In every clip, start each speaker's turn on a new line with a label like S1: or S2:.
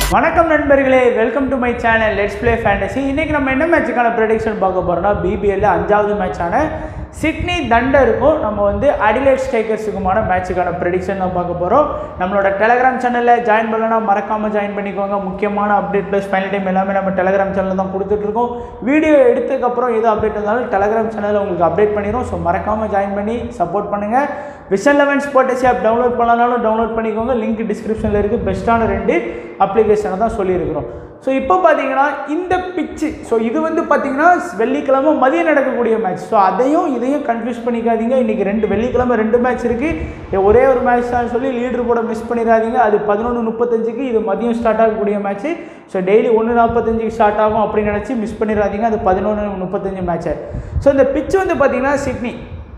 S1: வணக்கம் நண்பர்களே welcome to my channel let's play fantasy இன்றைக்கி நம்ம என்ன மேட்சுக்கான ப்ரெடிக்ஷன் பார்க்க போகிறோம்னா பிபிஎல்ல அஞ்சாவது மேட்சான சிட்னி தண்டருக்கும் நம்ம வந்து அடிலேட் ஸ்ட்ரைக்கர்ஸுக்குமான மேட்சுக்கான ப்ரெடிக்ஷன் தான் பார்க்க போகிறோம் நம்மளோட டெலகிராம் சேனலில் ஜாயின் பண்ணலன்னா மறக்காமல் ஜாயின் பண்ணிக்கோங்க முக்கியமான அப்டேட் ப்ளஸ் ஃபைனல் டைம் எல்லாமே நம்ம டெலகிராம் சேனலில் தான் கொடுத்துட்ருக்கோம் வீடியோ எடுத்ததுக்கப்புறம் எது அப்டேட் இருந்தாலும் டெலகிராம் சேனலில் உங்களுக்கு அப்டேட் பண்ணிடும் ஸோ மறக்காமல் ஜாயின் பண்ணி சப்போர்ட் பண்ணுங்கள் vision eleven sports app download பண்ணனாலும் டவுன்லோட் பண்ணிக்கோங்க லிங்க் டிஸ்கிரிப்ஷனில் இருக்குது பெஸ்ட்டான ரெண்டு அப்ளிகேஷனை தான் சொல்லியிருக்கிறோம் ஸோ இப்போ பார்த்தீங்கன்னா இந்த பிச்சு ஸோ இது வந்து பார்த்தீங்கன்னா வெள்ளிக்கிழமை மதியம் நடக்கக்கூடிய மேட்ச் ஸோ அதையும் இதையும் கன்ஃபியூஸ் பண்ணிக்காதீங்க இன்றைக்கி ரெண்டு வெள்ளிக்கிழமை ரெண்டு மேட்ச் இருக்குது ஒரே ஒரு மேட்ச் தான் சொல்லி லீடர் போட மிஸ் பண்ணிடாதீங்க அது பதினொன்று முப்பத்தஞ்சுக்கு இது மதியம் ஸ்டார்ட் ஆகக்கூடிய மேட்ச்சு ஸோ டெய்லி ஒன்று நாற்பத்தஞ்சுக்கு ஸ்டார்ட் ஆகும் அப்படின்னு நினச்சி மிஸ் பண்ணிடாதீங்க அது பதினொன்று முப்பத்தஞ்சு மேட்ச்சு ஸோ இந்த பிச்சு வந்து பார்த்தீங்கன்னா சிட்னி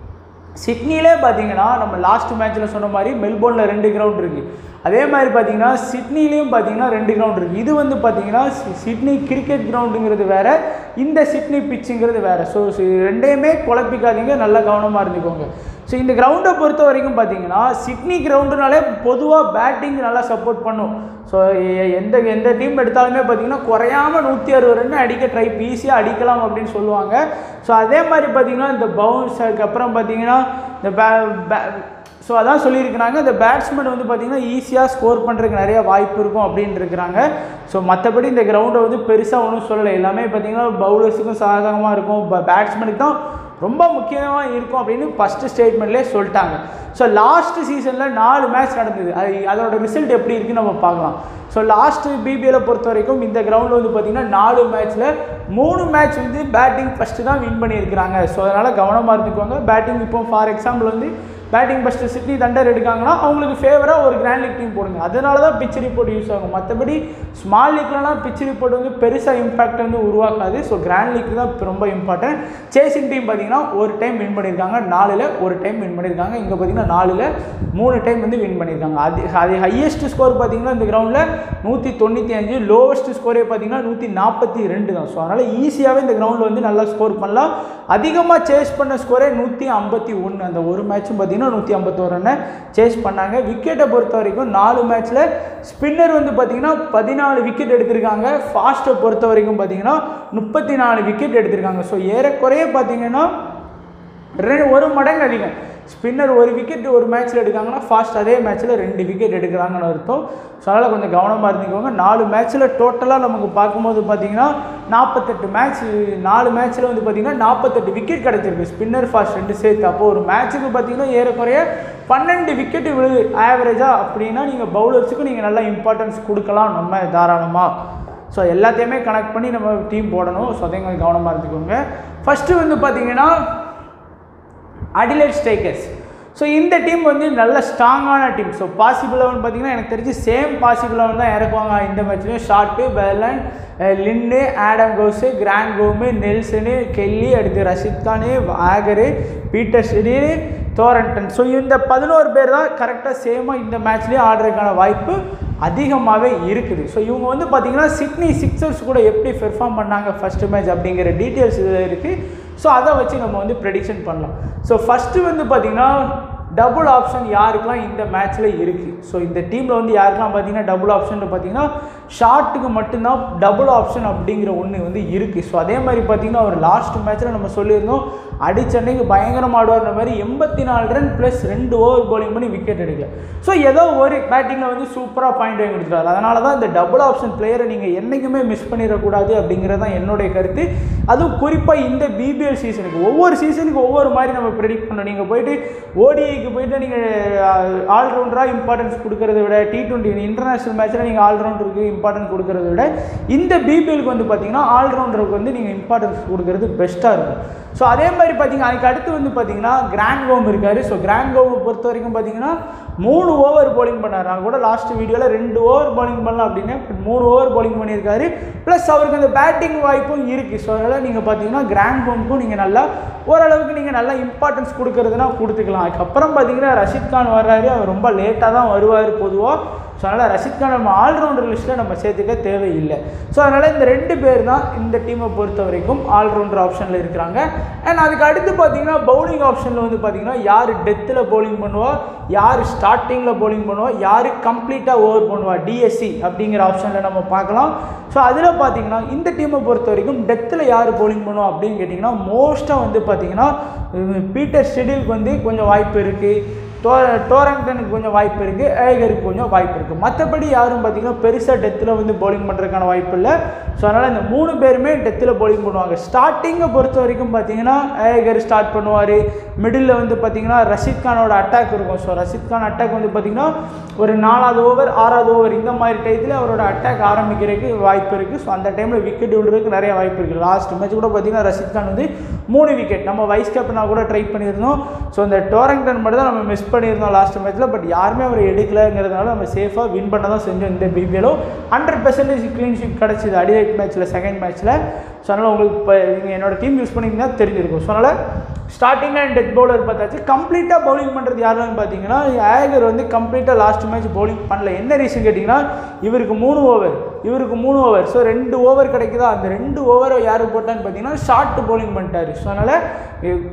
S1: சிட்னிலே பார்த்தீங்கன்னா நம்ம லாஸ்ட் மேட்ச்சில் சொன்ன மாதிரி மெல்போர்னில் ரெண்டு கிரவுண்ட் இருக்குது அதே மாதிரி பார்த்தீங்கன்னா சிட்னிலையும் பார்த்தீங்கன்னா ரெண்டு கிரவுண்ட் இருக்குது இது வந்து பார்த்தீங்கன்னா சி- சிட்னி கிரிக்கெட் கிரவுண்டுங்கிறது வேறு இந்த சிட்னி பிச்சுங்கிறது வேறு ஸோ ரெண்டையுமே குழப்பிக்காதீங்க நல்லா கவனமாக இருந்துக்கோங்க ஸோ இந்த கிரவுண்டை பொறுத்த வரைக்கும் பார்த்தீங்கன்னா சிட்னி கிரவுண்டுனாலே பொதுவாக பேட்டிங் நல்லா சப்போர்ட் பண்ணும் ஸோ எந்த எந்த டீம் எடுத்தாலுமே பார்த்தீங்கன்னா குறையாம நூற்றி அறுபது ரன் அடிக்க ட்ரை ஈஸியாக அடிக்கலாம் அப்படின்னு சொல்லுவாங்க ஸோ அதே மாதிரி பார்த்தீங்கன்னா இந்த பவுன்ஸ் அதுக்கப்புறம் பார்த்தீங்கன்னா இந்த பே ஸோ அதான் சொல்லியிருக்கிறாங்க இந்த பேட்ஸ்மேன் வந்து பார்த்தீங்கன்னா ஈஸியாக ஸ்கோர் பண்ணுறதுக்கு நிறைய வாய்ப்பு இருக்கும் அப்படின்னு இருக்கிறாங்க ஸோ மற்றபடி இந்த கிரவுண்டை வந்து பெருசாக ஒன்றும் சொல்லலை எல்லாமே பார்த்தீங்கன்னா பவுலர்ஸுக்கும் சாதகமாக இருக்கும் பேட்ஸ்மேனுக்கு தான் ரொம்ப முக்கியமாக இருக்கும் அப்படின்னு ஃபஸ்ட்டு ஸ்டேட்மெண்ட்லேயே சொல்லிட்டாங்க ஸோ லாஸ்ட் சீசனில் நாலு மேட்ச் நடந்தது அது அதோட ரிசல்ட் எப்படி இருக்குன்னு நம்ம பார்க்கலாம் ஸோ லாஸ்ட்டு பிபிஎல்லை பொறுத்த வரைக்கும் இந்த கிரவுண்டில் வந்து பார்த்திங்கன்னா நாலு மேட்ச்சில் மூணு மேட்ச் வந்து பேட்டிங் ஃபஸ்ட்டு தான் வின் பண்ணியிருக்கிறாங்க ஸோ அதனால் கவனமாக இருந்துக்கோங்க பேட்டிங் இப்போ ஃபார் எக்ஸாம்பிள் வந்து பேட்டிங் ஃபஸ்ட்டு சிட்னி தண்டர் எடுக்காங்கன்னா அவங்களுக்கு ஃபேவராக ஒரு கிராண்ட் லீக் டீம் போடுங்க அதனால தான் பிச் ரிப்போர்ட் யூஸ் ஆகும் மற்றபடி ஸ்மால் லீக்லலாம் பிச் ரிப்போர்ட் வந்து பெருசாக இம்பாக்ட் வந்து உருவாக்காது ஸோ கிராண்ட் லீக் தான் ரொம்ப இம்பார்ட்டன்ட் சேசிங் டீம் பார்த்தீங்கன்னா ஒரு டைம் வின் பண்ணியிருக்காங்க நாலில் ஒரு டைம் வின் பண்ணியிருக்காங்க இங்கே பார்த்தீங்கன்னா நாலில் மூணு டைம் வந்து வின் பண்ணியிருக்காங்க அது அது ஹையஸ்ட் ஸ்கோர் பார்த்தீங்கன்னா இந்த கிரவுண்டில் நூற்றி தொண்ணூற்றி அஞ்சு லோவஸ்ட் ஸ்கோரே பார்த்தீங்கன்னா நூற்றி நாற்பத்தி ரெண்டு தான் ஸோ அதனால் ஈஸியாகவே இந்த கிரவுண்டில் வந்து நல்லா ஸ்கோர் பண்ணலாம் அதிகமாக சேஸ் பண்ண ஸ்கோரே நூற்றி ஐம்பத்தி ஒன்று அந்த ஒரு மேட்சும் பார்த்தீங்கன்னா நூற்றி ஐம்பத்தோரு ரன்னை சேஸ் பண்ணாங்க விக்கெட்டை பொறுத்த வரைக்கும் நாலு மேட்ச்சில் ஸ்பின்னர் வந்து பார்த்தீங்கன்னா பதினாலு விக்கெட் எடுத்திருக்காங்க ஃபாஸ்ட்டை பொறுத்த வரைக்கும் பார்த்தீங்கன்னா முப்பத்தி நாலு விக்கெட் எடுத்திருக்காங்க ஸோ ஏறக்குறைய பார்த்தீங்கன்னா ரெண்டு ஒரு மடங்கு அதிகம் ஸ்பின்னர் ஒரு விக்கெட் ஒரு மேட்ச்சில் எடுக்காங்கன்னா ஃபாஸ்ட் அதே மேட்ச்சில் ரெண்டு விக்கெட் எடுக்கிறாங்கன்னு அர்த்தம் ஸோ அதனால் கொஞ்சம் கவனமாக இருந்துக்கோங்க நாலு மேட்ச்சில் டோட்டலாக நமக்கு பார்க்கும்போது பார்த்தீங்கன்னா நாற்பத்தெட்டு மேட்ச் நாலு மேட்ச்சில் வந்து பார்த்தீங்கன்னா நாற்பத்தெட்டு விக்கெட் கிடச்சிருக்கு ஸ்பின்னர் ஃபாஸ்ட் ரெண்டு சேர்த்து அப்போ ஒரு மேட்ச்சுக்கு பார்த்தீங்கன்னா ஏறக்குறைய பன்னெண்டு விக்கெட்டு விழுது ஆவரேஜாக அப்படின்னா நீங்கள் பவுலர்ஸுக்கும் நீங்கள் நல்லா இம்பார்ட்டன்ஸ் கொடுக்கலாம் நம்ம தாராளமாக ஸோ எல்லாத்தையுமே கனெக்ட் பண்ணி நம்ம டீம் போடணும் ஸோ அதையும் கொஞ்சம் கவனமாக இருந்துக்கோங்க ஃபஸ்ட்டு வந்து பார்த்தீங்கன்னா அடிலைட் ஸ்ட்ரைக்கர்ஸ் ஸோ இந்த டீம் வந்து நல்ல ஸ்ட்ராங்கான டீம் ஸோ பாசிபிள் லெவன் பார்த்தீங்கன்னா எனக்கு தெரிஞ்சு சேம் பாசிபிள் லெவன் தான் இறக்குவாங்க இந்த மேட்ச்லேயும் ஷார்ட்டு பெலன் லின்னு ஆடம் கோஸு கிராண்ட் கோமு நெல்சனு கெல்லி அடுத்து ரஷித் கானு ஆகரு பீட்டர் ஷெரி தோரண்டன் ஸோ இந்த பதினோரு பேர் தான் கரெக்டாக சேமாக இந்த மேட்ச்லேயே ஆடுறதுக்கான வாய்ப்பு அதிகமாகவே இருக்குது ஸோ இவங்க வந்து பார்த்தீங்கன்னா சிட்னி சிக்ஸர்ஸ் கூட எப்படி பெர்ஃபார்ம் பண்ணாங்க ஃபஸ்ட்டு மேட்ச் அப்படிங்கிற டீட்டெயில்ஸ் இதில் இருக்குது ஸோ அதை வச்சு நம்ம வந்து ப்ரெடிக்ஷன் பண்ணலாம் ஸோ ஃபஸ்ட்டு வந்து பார்த்தீங்கன்னா டபுள் ஆப்ஷன் யாருக்கெல்லாம் இந்த மேட்ச்சில் இருக்குது ஸோ இந்த டீமில் வந்து யாருக்கெல்லாம் பார்த்தீங்கன்னா டபுள் ஆப்ஷன் பார்த்தீங்கன்னா ஷார்ட்டுக்கு மட்டும்தான் டபுள் ஆப்ஷன் அப்படிங்கிற ஒன்று வந்து இருக்குது ஸோ அதே மாதிரி பார்த்தீங்கன்னா ஒரு லாஸ்ட் மேட்ச்சில் நம்ம சொல்லியிருந்தோம் அடிச்சன்னைக்கு பயங்கரமாக ஆடுவார்ன்ற மாதிரி எண்பத்தி நாலு ரன் ப்ளஸ் ரெண்டு ஓவர் bowling பண்ணி விக்கெட் எடுக்கல ஸோ ஏதோ ஒரு பேட்டிங்கில் வந்து சூப்பராக பாயிண்ட் வாங்கி கொடுத்துட்டாரு அதனால தான் இந்த டபுள் ஆப்ஷன் பிளேயரை நீங்கள் என்றைக்குமே மிஸ் பண்ணிடக்கூடாது அப்படிங்கிறது தான் என்னுடைய கருத்து அதுவும் குறிப்பாக இந்த பிபிஎல் சீசனுக்கு ஒவ்வொரு சீசனுக்கு ஒவ்வொரு மாதிரி நம்ம ப்ரெடிக்ட் பண்ணணும் நீங்கள் போயிட்டு ஓடிஐக்கு போயிட்டு நீங்கள் ஆல்ரவுண்டராக இம்பார்ட்டன்ஸ் கொடுக்கறத விட டி டுவெண்ட்டி இன்டர்நேஷனல் மேட்ச்சில் நீங்கள் ஆல்ரவுண்டருக்கு இம்பார்ட்டன்ஸ் கொடுக்கறத விட இந்த பிபிஎலுக்கு வந்து பார்த்தீங்கன்னா ஆல்ரவுண்டருக்கு வந்து நீங்கள் இம்பார்ட்டன்ஸ் கொடுக்கறது பெஸ்ட்டாக இருக்கும் ஸோ அதே மாதிரி பார்த்தீங்கன்னா அதுக்கு அடுத்து வந்து பார்த்தீங்கன்னா கிராண்ட் கோம் இருக்காரு ஸோ கிராண்ட் கோமை பொறுத்த வரைக்கும் பார்த்தீங்கன்னா மூணு ஓவர் bowling பண்ணார் நான் கூட லாஸ்ட் வீடியோவில் ரெண்டு ஓவர் bowling பண்ணலாம் அப்படின்னு but மூணு ஓவர் bowling பண்ணியிருக்காரு ப்ளஸ் அவருக்கு அந்த பேட்டிங் வாய்ப்பும் இருக்குது ஸோ அதனால் நீங்கள் பார்த்தீங்கன்னா கிராண்ட் கோமுக்கும் நீங்கள் நல்லா ஓரளவுக்கு நீங்கள் நல்லா இம்பார்ட்டன்ஸ் கொடுக்கறதுனா கொடுத்துக்கலாம் அதுக்கப்புறம் பார்த்தீங்கன்னா ரஷித் கான் வர்றாரு அவர் ரொம்ப லேட்டாக தான் வருவார் பொதுவாக ஸோ அதனால் ரஷித் கான் நம்ம ஆல்ரவுண்டர் லிஸ்ட்டில் நம்ம சேர்த்துக்க தேவையில்லை ஸோ அதனால் இந்த ரெண்டு பேர் தான் இந்த டீமை பொறுத்த வரைக்கும் ஆல்ரவுண்டர் ஆப்ஷனில் இருக்கிறாங்க அண்ட் அதுக்கு அடுத்து பார்த்தீங்கன்னா பவுலிங் ஆப்ஷனில் வந்து பார்த்தீங்கன்னா யார் டெத்தில் பவுலிங் பண்ணுவா யார் ஸ்டார்டிங்கில் பவுலிங் பண்ணுவா யார் கம்ப்ளீட்டாக ஓவர் பண்ணுவா டிஎஸ்சி அப்படிங்கிற ஆப்ஷனில் நம்ம பார்க்கலாம் ஸோ அதில் பார்த்தீங்கன்னா இந்த டீமை பொறுத்த வரைக்கும் டெத்தில் யார் பவுலிங் பண்ணுவா அப்படின்னு கேட்டிங்கன்னா மோஸ்ட்டாக வந்து பார்த்தீங்கன்னா பீட்டர் ஷெடியூலுக்கு வந்து கொஞ்சம் வாய்ப்பு இருக்குது டோ டோரங்டனுக்கு கொஞ்சம் வாய்ப்பு இருக்குது ஏகருக்கு கொஞ்சம் வாய்ப்பு இருக்குது மற்றபடி யாரும் பார்த்தீங்கன்னா பெருசாக டெத்தில் வந்து பவுலிங் பண்ணுறதுக்கான வாய்ப்பு இல்லை ஸோ அதனால் இந்த மூணு பேருமே டெத்தில் பவுலிங் பண்ணுவாங்க ஸ்டார்டிங்கை பொறுத்த வரைக்கும் பார்த்தீங்கன்னா ஏகர் ஸ்டார்ட் பண்ணுவார் மிடில் வந்து பார்த்தீங்கன்னா ரஷித் கானோட அட்டாக் இருக்கும் ஸோ ரஷித் கான் அட்டாக் வந்து பார்த்தீங்கன்னா ஒரு நாலாவது ஓவர் ஆறாவது ஓவர் இந்த மாதிரி டயத்தில் அவரோட அட்டாக் ஆரம்பிக்கிறதுக்கு வாய்ப்பு இருக்குது ஸோ அந்த டைமில் விக்கெட் விடுறதுக்கு நிறைய வாய்ப்பு இருக்குது லாஸ்ட் மேட்ச் கூட பார்த்தீங்கன்னா ரஷித் கான் வந்து மூணு விக்கெட் நம்ம வைஸ் கேப்டனாக கூட ட்ரை பண்ணியிருந்தோம் ஸோ இந்த டோரங்டன் மட்டும் தான் நம்ம மிஸ் பண்ணியிருந்தோம் லாஸ்ட் மேட்ச்சில் பட் யாருமே அவர் எடுக்கலைங்கிறதுனால நம்ம சேஃபாக வின் பண்ண தான் செஞ்சோம் இந்த பிபிஎலும் ஹண்ட்ரட் பர்சன்டேஜ் க்ளீன் ஷீட் கிடச்சிது அடிலைட் மேட்ச்சில் செகண்ட் மேட்ச்சில் ஸோ அதனால் உங்களுக்கு இப்போ நீங்கள் என்னோட டீம் யூஸ் பண்ணிங்கன்னா தெரிஞ்சிருக்கும் ஸோ அதனால் ஸ்டார்டிங் அண்ட் டெத் பவுலர் பார்த்தாச்சு கம்ப்ளீட்டாக பவுலிங் பண்ணுறது யாருன்னு பார்த்தீங்கன்னா ஏகர் வந்து கம்ப்ளீட்டாக லாஸ்ட் மேட்ச் பவுலிங் பண்ணல என்ன ரீசன் கேட்டிங்கன்னா இவருக்கு மூணு ஓவர் இவருக்கு மூணு ஓவர் ஸோ ரெண்டு ஓவர் கிடைக்குதா அந்த ரெண்டு ஓவரை யார் போட்டான்னு பார்த்தீங்கன்னா ஷார்ட் பவுலிங் பண்ணிட்டாரு ஸோ அதனால்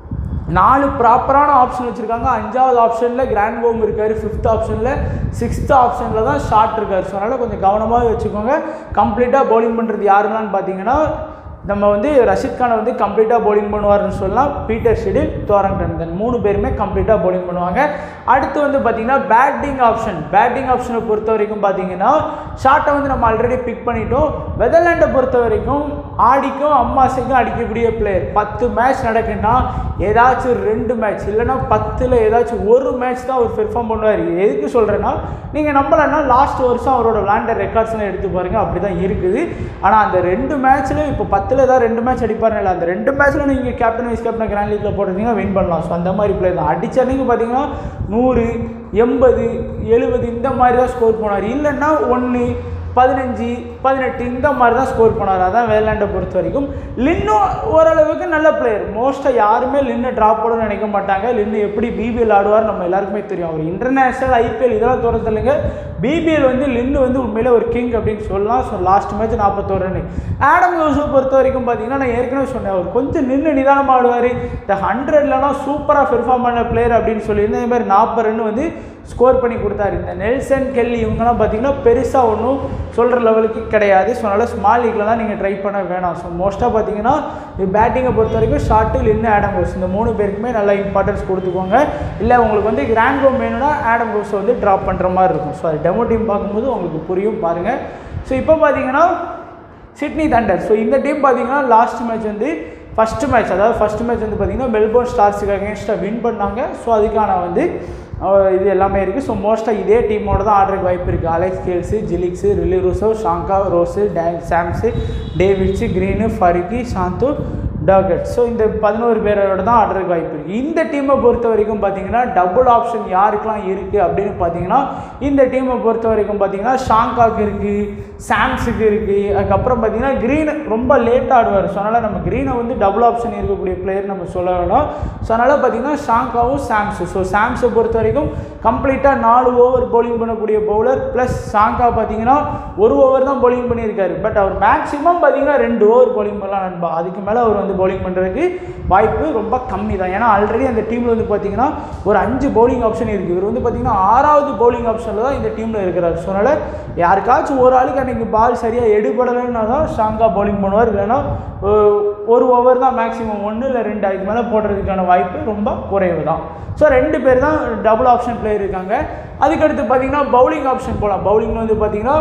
S1: நாலு ப்ராப்பரான ஆப்ஷன் வச்சுருக்காங்க அஞ்சாவது ஆப்ஷனில் கிராண்ட் கோம் இருக்கார் ஃபிஃப்த் ஆப்ஷனில் சிக்ஸ்த் ஆப்ஷனில் தான் ஷார்ட் இருக்கார் ஸோ அதனால் கொஞ்சம் கவனமாக வச்சுக்கோங்க கம்ப்ளீட்டாக பவுலிங் பண்ணுறது யாருன்னு பார்த்தீங்கன்னா நம்ம வந்து ரஷித் கானை வந்து கம்ப்ளீட்டாக பவுலிங் பண்ணுவார்னு சொல்லலாம் பீட்டர் ஷெடில் தோரங்டன் தென் மூணு பேருமே கம்ப்ளீட்டாக பவுலிங் பண்ணுவாங்க அடுத்து வந்து பார்த்தீங்கன்னா பேட்டிங் ஆப்ஷன் பேட்டிங் ஆப்ஷனை பொறுத்த வரைக்கும் பார்த்தீங்கன்னா ஷார்ட்டை வந்து நம்ம ஆல்ரெடி பிக் பண்ணிட்டோம் வெதர்லாண்டை பொறுத்த வரைக்கும் ஆடிக்கும் அம்மாசைக்கும் அடிக்கக்கூடிய பிளேயர் பத்து மேட்ச் நடக்குன்னா ஏதாச்சும் ரெண்டு மேட்ச் இல்லைன்னா பத்தில் ஏதாச்சும் ஒரு மேட்ச் தான் அவர் பெர்ஃபார்ம் பண்ணுவார் எதுக்கு சொல்கிறேன்னா நீங்கள் நம்பலன்னா லாஸ்ட் வருஷம் அவரோட விளாண்ட ரெக்கார்ட்ஸ்லாம் எடுத்து பாருங்கள் அப்படி தான் இருக்குது ஆனால் அந்த ரெண்டு மேட்ச்சில் இப்போ பத்தில் ஏதாவது ரெண்டு மேட்ச் அடிப்பாருன்னு இல்லை அந்த ரெண்டு மேட்ச்சில் நீங்கள் கேப்டன் வைஸ் கேப்டன் கிராண்ட் லீக்கில் போட்டிருந்தீங்கன்னா வின் பண்ணலாம் ஸோ அந்த மாதிரி பிளேயர் தான் அடித்த நீங்கள் பார்த்தீங்கன்னா நூறு எண்பது எழுபது இந்த மாதிரி தான் ஸ்கோர் போனார் இல்லைன்னா ஒன்று பதினஞ்சு பதினெட்டு இந்த மாதிரி தான் ஸ்கோர் பண்ணார் அதான் வேலாண்டை பொறுத்த வரைக்கும் லின்னும் ஓரளவுக்கு நல்ல பிளேயர் மோஸ்ட்டாக யாருமே லின்னு ட்ராப் போடணும்னு நினைக்க மாட்டாங்க லின்னு எப்படி பிபிஎல் ஆடுவார் நம்ம எல்லாருக்குமே தெரியும் அவர் இன்டர்நேஷ்னல் ஐபிஎல் இதெல்லாம் தோறது இல்லைங்க பிபிஎல் வந்து லின்னு வந்து உண்மையிலே ஒரு கிங் அப்படின்னு சொல்லலாம் ஸோ லாஸ்ட் மேட்ச் நாற்பத்தோரு ரன் ஆடம் யோசு பொறுத்த வரைக்கும் பார்த்தீங்கன்னா நான் ஏற்கனவே சொன்னேன் அவர் கொஞ்சம் நின்று நிதானமாக ஆடுவார் இந்த ஹண்ட்ரட்லலாம் சூப்பராக பெர்ஃபார்ம் பண்ண பிளேயர் அப்படின்னு சொல்லியிருந்தேன் இதே மாதிரி நாற்பது ரன் வந்து ஸ்கோர் பண்ணி கொடுத்தாரு இந்த நெல்சன் கெல்லி இவங்கெல்லாம் பார்த்தீங்கன்னா பெருசாக ஒன்றும் சொல்கிற லெவலுக்கு கிடையாது ஸோ அதனால் ஸ்மால் லீக்கில் தான் நீங்கள் ட்ரை பண்ண வேணாம் ஸோ மோஸ்ட்டாக பார்த்தீங்கன்னா பேட்டிங்கை பொறுத்த வரைக்கும் ஷார்ட்டு லின்னு ஆடம் கோஸ் இந்த மூணு பேருக்குமே நல்லா இம்பார்ட்டன்ஸ் கொடுத்துக்கோங்க இல்லை உங்களுக்கு வந்து கிராண்ட் கோம் வேணும்னா ஆடம் கோஸை வந்து ட்ராப் பண்ணுற மாதிரி இருக்கும் ஸோ அது டெமோ டீம் பார்க்கும்போது உங்களுக்கு புரியும் பாருங்கள் ஸோ இப்போ பார்த்தீங்கன்னா சிட்னி தண்டர் ஸோ இந்த டீம் பார்த்தீங்கன்னா லாஸ்ட் மேட்ச் வந்து ஃபஸ்ட்டு மேட்ச் அதாவது ஃபஸ்ட்டு மேட்ச் வந்து பார்த்தீங்கன்னா மெல்போர்ன் ஸ்டார்ஸுக்கு அகேன்ஸ்டாக வின் பண்ணாங்க ஸோ அதுக்கான வந்து அஹ், இது எல்லாமே இருக்குது ஸோ மோஸ்ட்டாக இதே டீமோட தான் ஆடுறதுக்கு வாய்ப்பு இருக்குது Alex Hales Gilkes Rilee Rossouw Sangha Ross டே Sams Davies Green Farooqi Sandhu Doggett so இந்த பதினோரு பேரோட தான் ஆடுறதுக்கு வாய்ப்பு இருக்குது இந்த டீமை பொறுத்த வரைக்கும் பார்த்தீங்கன்னா டபுள் ஆப்ஷன் யாருக்கெல்லாம் இருக்குது அப்படின்னு பார்த்தீங்கன்னா இந்த டீமை பொறுத்த வரைக்கும் பார்த்தீங்கன்னா ஷாங்காக்கு இருக்குது சாம்ஸுக்கு இருக்குது அதுக்கப்புறம் பார்த்தீங்கன்னா க்ரீன் ரொம்ப லேட்டாக ஆடுவார் ஸோ அதனால் நம்ம க்ரீனை வந்து டபுள் ஆப்ஷன் இருக்கக்கூடிய பிளேயர் நம்ம சொல்ல வேணும் ஸோ அதனால் பார்த்தீங்கன்னா ஷாங்காவும் சாம்ஸு ஸோ சாம்ஸை பொறுத்த வரைக்கும் கம்ப்ளீட்டாக நாலு ஓவர் bowling பண்ணக்கூடிய பவுலர் ப்ளஸ் ஷாங்கா பார்த்தீங்கன்னா ஒரு ஓவர் தான் bowling பண்ணியிருக்காரு பட் அவர் மேக்ஸிமம் பார்த்தீங்கன்னா ரெண்டு ஓவர் bowling பண்ணலாம் நண்பா அதுக்கு மேலே அவர் வந்து bowling பண்ணுறதுக்கு வாய்ப்பு ரொம்ப கம்மி தான் ஏன்னா ஆல்ரெடி அந்த டீமில் வந்து பார்த்தீங்கன்னா ஒரு அஞ்சு bowling ஆப்ஷன் இருக்குது இவர் வந்து பார்த்தீங்கன்னா ஆறாவது bowling ஆப்ஷனில் தான் இந்த டீமில் இருக்கிறார் ஸோ அதனால் யாருக்காச்சும் ஒரு ஆளுக்கு அன்றைக்கி பால் சரியாக எடுபடலைன்னா தான் ஷாங்கா bowling பண்ணுவார் இல்லைன்னா ஒ- ஒரு ஓவர் தான் மேக்ஸிமம் ஒன்று இல்லை ரெண்டு அதுக்கு மேலே போடுறதுக்கான வாய்ப்பு ரொம்ப குறைவு தான் ஸோ ரெண்டு பேர் தான் டபுள் ஆப்ஷன் பிளேயர் இருக்காங்க அதுக்கடுத்து பார்த்தீங்கன்னா பவுலிங் ஆப்ஷன் போகலாம் பவுலிங் வந்து பார்த்தீங்கன்னா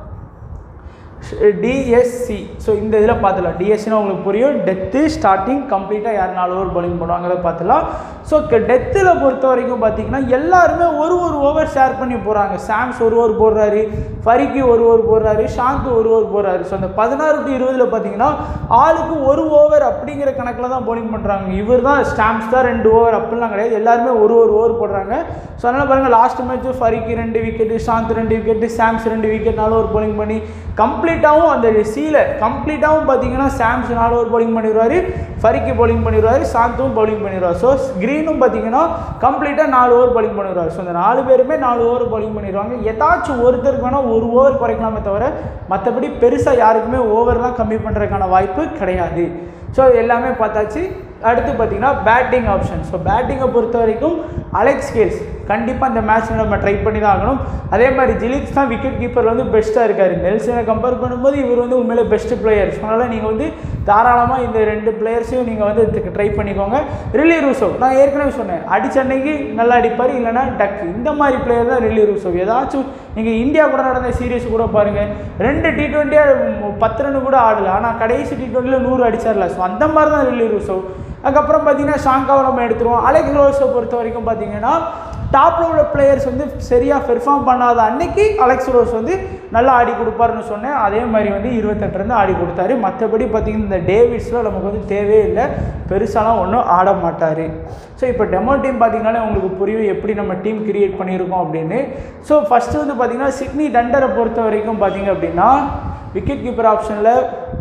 S1: டிஎஸ்சி ஸோ இந்த இதில் பார்த்துலாம் டிஎஸ்சினா உங்களுக்கு புரியும் டெத்து ஸ்டார்டிங் கம்ப்ளீட்டாக யார் நாலு ஓவர் bowling பண்ணுவாங்கிறத பார்த்துலாம் ஸோ டெத்தில் பொறுத்த வரைக்கும் பார்த்தீங்கன்னா எல்லாருமே ஒரு ஒரு ஓவர் ஷேர் பண்ணி போகிறாங்க சாம்ஸ் ஒரு ஓவர் போடுறாரு ஃபரிக்கி ஒரு ஓவர் போடுறாரு ஷாந்து ஒரு ஓவர் போடுறாரு ஸோ அந்த பதினாறு டு இருபதில் பார்த்தீங்கன்னா ஆளுக்கு ஒரு ஓவர் அப்படிங்கிற கணக்கில் தான் bowling பண்ணுறாங்க இவர் தான் ஸ்டாம்ப்ஸ் தான் ரெண்டு ஓவர் அப்படிலாம் கிடையாது எல்லாருமே ஒரு ஒரு ஓவர் போடுறாங்க ஸோ அதனால் பாருங்கள் லாஸ்ட் மேட்ச் ஃபரிக்கி ரெண்டு விக்கெட்டு ஷாந்த் ரெண்டு விக்கெட்டு சாம்ஸ் ரெண்டு விக்கெட் நாலு ஓவர் bowling பண்ணி கம்ப்ளீட் கம்ப்ளீட்டாகவும் அந்த சீல கம்ப்ளீட்டாகவும் பார்த்தீங்கன்னா சாம்ஸ் நாலு ஓவர் பவுலிங் பண்ணிடுவார் ஃபரிக்கு பவுலிங் பண்ணிடுவார் சாந்தும் பவுலிங் பண்ணிடுவார் ஸோ க்ரீனும் பார்த்தீங்கன்னா கம்ப்ளீட்டாக நாலு ஓவர் பவுலிங் பண்ணிடுவார் ஸோ இந்த நாலு பேருமே நாலு ஓவர் பவுலிங் பண்ணிடுவாங்க ஏதாச்சும் ஒருத்தருக்கு வேணால் ஒரு ஓவர் குறைக்கலாமே தவிர மற்றபடி பெருசாக யாருக்குமே ஓவர்லாம் கம்மி பண்ணுறதுக்கான வாய்ப்பு கிடையாது ஸோ எல்லாமே பார்த்தாச்சு அடுத்து பார்த்தீங்கன்னா பேட்டிங் ஆப்ஷன் ஸோ பேட்டிங்கை பொறுத்த வரைக்கும் அலெக்ஸ் கேல்ஸ் கண்டிப்பாக இந்த மேட்ச்சில் நம்ம ட்ரை பண்ணி தான் ஆகணும் அதே மாதிரி ஜிலிக்ஸ் தான் விக்கெட் கீப்பர் வந்து பெஸ்ட்டாக இருக்கார் நெல்சனை கம்பேர் பண்ணும்போது இவர் வந்து உண்மையிலே பெஸ்ட் பிளேயர் அதனால் நீங்கள் வந்து தாராளமாக இந்த ரெண்டு பிளேயர்ஸையும் நீங்கள் வந்து இதுக்கு ட்ரை பண்ணிக்கோங்க ரிலி ரூசோ நான் ஏற்கனவே சொன்னேன் அடிச்ச அன்னைக்கு நல்லா அடிப்பார் இல்லைனா டக் இந்த மாதிரி பிளேயர் தான் ரிலி ரூசோ ஏதாச்சும் நீங்கள் இந்தியா கூட நடந்த சீரியஸ் கூட பாருங்கள் ரெண்டு டி ட்வெண்ட்டியாக பத்து ரன் கூட ஆடல ஆனால் கடைசி டி ட்வெண்ட்டியில் நூறு அடிச்சார்ல ஸோ அந்த மாதிரி தான் ரிலி ரூசோ அதுக்கப்புறம் பார்த்தீங்கன்னா ஷாங்காவை நம்ம எடுத்துருவோம் அலெக்ஸ் ரோஸை பொறுத்த வரைக்கும் பார்த்தீங்கன்னா டாப்பில் உள்ள பிளேயர்ஸ் வந்து சரியாக பெர்ஃபார்ம் பண்ணாத அன்னைக்கு அலெக்ஸ் ரோஸ் வந்து நல்லா ஆடி கொடுப்பாருன்னு சொன்னேன் அதே மாதிரி வந்து இருபத்தெட்டுலேருந்து ஆடி கொடுத்தாரு மற்றபடி பார்த்தீங்கன்னா இந்த டேவிட்ஸில் நமக்கு வந்து தேவையே இல்லை பெருசாலாம் ஒன்றும் ஆட மாட்டார் ஸோ இப்போ டெமோ டீம் பார்த்தீங்கன்னாலே உங்களுக்கு புரியும் எப்படி நம்ம டீம் கிரியேட் பண்ணியிருக்கோம் அப்படின்னு ஸோ ஃபஸ்ட்டு வந்து பார்த்தீங்கன்னா சிட்னி டண்டரை பொறுத்த வரைக்கும் பார்த்தீங்க அப்படின்னா விக்கெட் கீப்பர் ஆப்ஷனில்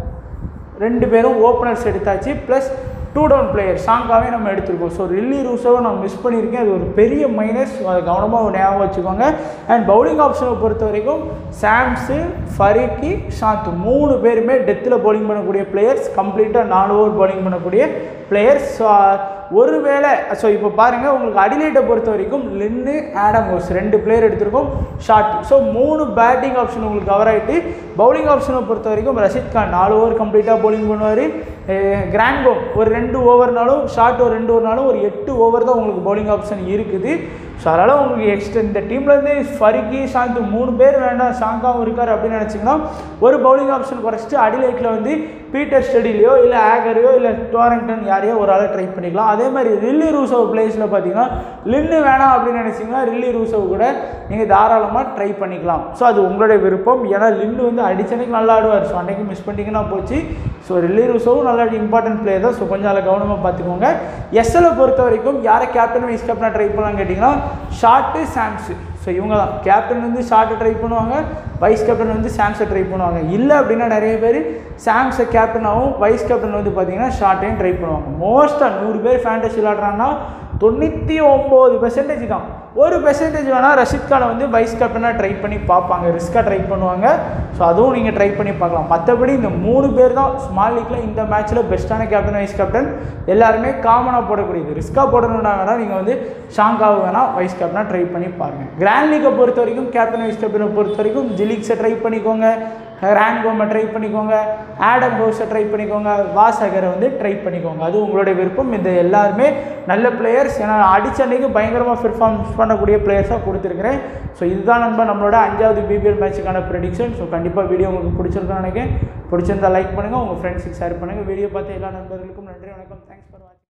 S1: ரெண்டு பேரும் ஓப்பனர்ஸ் எடுத்தாச்சு ப்ளஸ் டூ டவுன் பிளேயர் ஷாங்காவே நம்ம எடுத்திருக்கோம் ஸோ ரில்லி ரூஸோவை நான் மிஸ் பண்ணியிருக்கேன் அது ஒரு பெரிய மைனஸ் அதை கவனமாக ஞாபகம் வச்சுக்கோங்க அண்ட் பவுலிங் ஆப்ஷனை பொறுத்த வரைக்கும் சாம்ஸு ஃபரிக்கி ஷாந்த் மூணு பேருமே டெத்தில் பவுலிங் பண்ணக்கூடிய பிளேயர்ஸ் கம்ப்ளீட்டாக நாலு ஓவர் பவுலிங் பண்ணக்கூடிய பிளேயர்ஸ் ஸோ ஒருவேளை ஸோ இப்போ பாருங்கள் உங்களுக்கு அடிலைட்டை பொறுத்த வரைக்கும் லின்னு ஆடம் ஹோஸ் ரெண்டு பிளேயர் எடுத்திருக்கோம் ஷார்ட் ஸோ மூணு பேட்டிங் ஆப்ஷன் உங்களுக்கு கவர் ஆகிட்டு பவுலிங் ஆப்ஷனை பொறுத்த வரைக்கும் ரஷித் கான் நாலு ஓவர் கம்ப்ளீட்டாக பவுலிங் பண்ணுவார் கிராண்டோ ஒரு ரெண்டு ஓவர்னாலும் ஷார்ட் ஒரு ரெண்டு ஓவர்னாலும் ஒரு எட்டு ஓவர் தான் உங்களுக்கு பவுலிங் ஆப்ஷன் இருக்குது ஸோ அதனால் உங்களுக்கு எக்ஸ்ட்ரா இந்த டீம்லேருந்து ஃபரிக்கி ஷாந்த் மூணு பேர் வேண்டாம் ஷாங்காவும் இருக்கார் அப்படின்னு நினச்சிங்கன்னா ஒரு பவுலிங் ஆப்ஷன் குறைச்சிட்டு அடிலைட்டில் வந்து பீட்டர் ஸ்டெடிலையோ இல்லை ஆகரையோ இல்லை டோரங்டன் யாரையோ ஒரு ஆளை ட்ரை பண்ணிக்கலாம் அதே மாதிரி ரில்லி ரூசோ பிளேஸில் பார்த்தீங்கன்னா லின்னு வேணாம் அப்படின்னு நினச்சிங்கன்னா ரில்லி ரூசோ கூட நீங்கள் தாராளமாக ட்ரை பண்ணிக்கலாம் ஸோ அது உங்களுடைய விருப்பம் ஏன்னா லின்னு வந்து அடிச்சனைக்கு நல்லா ஆடுவார் ஸோ அன்னைக்கு மிஸ் பண்ணிட்டீங்கன்னா போச்சு ஸோ ரில்லி ரூசோவும் நல்லா இம்பார்ட்டன்ட் பிளேயர் தான் ஸோ கொஞ்சம் அதில் கவனமாக பார்த்துக்கோங்க எஸ்எல்லை பொறுத்த வரைக்கும் யாரை கேப்டன் வைஸ் கேப்டனாக ட்ரை பண்ணலாம்னு கேட்டிங்கன்னா ஷார்ட்டு சாம்ஸு ஸோ இவங்க தான் கேப்டன் வந்து ஷார்ட்டை ட்ரை பண்ணுவாங்க வைஸ் கேப்டன் வந்து சாம்ஸை ட்ரை பண்ணுவாங்க இல்லை அப்படின்னா நிறைய பேர் சாம்ஸை கேப்டனாகவும் வைஸ் கேப்டன் வந்து பார்த்தீங்கன்னா ஷார்ட்டையும் ட்ரை பண்ணுவாங்க மோஸ்ட்டாக நூறு பேர் ஃபேண்டசி விளாட்றாங்கன்னா தொண்ணூற்றி ஒம்பது பெர்சன்டேஜ் தான் ஒரு பெர்சன்டேஜ் வேணால் ரஷித் கானை வந்து வைஸ் கேப்டனாக ட்ரை பண்ணி பார்ப்பாங்க ரிஸ்க்காக ட்ரை பண்ணுவாங்க ஸோ அதுவும் நீங்கள் ட்ரை பண்ணி பார்க்கலாம் மற்றபடி இந்த மூணு பேர் தான் ஸ்மால் லீக்கில் இந்த மேட்ச்சில் பெஸ்ட்டான கேப்டன் வைஸ் கேப்டன் எல்லாருமே காமனாக போடக்கூடியது ரிஸ்க்காக போடணுன்னா வேணால் நீங்கள் வந்து ஷாங்காவை வேணால் வைஸ் கேப்டனாக ட்ரை பண்ணி பாருங்கள் கிராண்ட் லீக்கை பொறுத்த வரைக்கும் கேப்டன் வைஸ் கேப்டனை பொறுத்த வரைக்கும் ஜிலிக்ஸை ட்ரை பண்ணிக்கோங்க ரேங்கோமை ட்ரை பண்ணிக்கோங்க ஆடம் ரோஸை ட்ரை பண்ணிக்கோங்க வாசகரை வந்து ட்ரை பண்ணிக்கோங்க அது உங்களுடைய விருப்பம் இந்த எல்லாருமே நல்ல பிளேயர்ஸ் ஏன்னா அடிச்ச அன்னைக்கு பயங்கரமாக பெர்ஃபார்மன்ஸ் பண்ணக்கூடிய பிளேயர்ஸாக கொடுத்துருக்கிறேன் ஸோ இதுதான் நண்பா நம்மளோட அஞ்சாவது பிபிஎல் மேட்சுக்கான ப்ரெடிக்ஷன் ஸோ கண்டிப்பாக வீடியோ உங்களுக்கு பிடிச்சிருக்குன்னு நினைக்கிறேன் பிடிச்சிருந்தா லைக் பண்ணுங்கள் உங்கள் ஃப்ரெண்ட்ஸுக்கு ஷேர் பண்ணுங்கள் வீடியோ பார்த்து எல்லா நண்பர்களுக்கும் நன்றி வணக்கம் தேங்க்ஸ் ஃபார் வாட்சிங்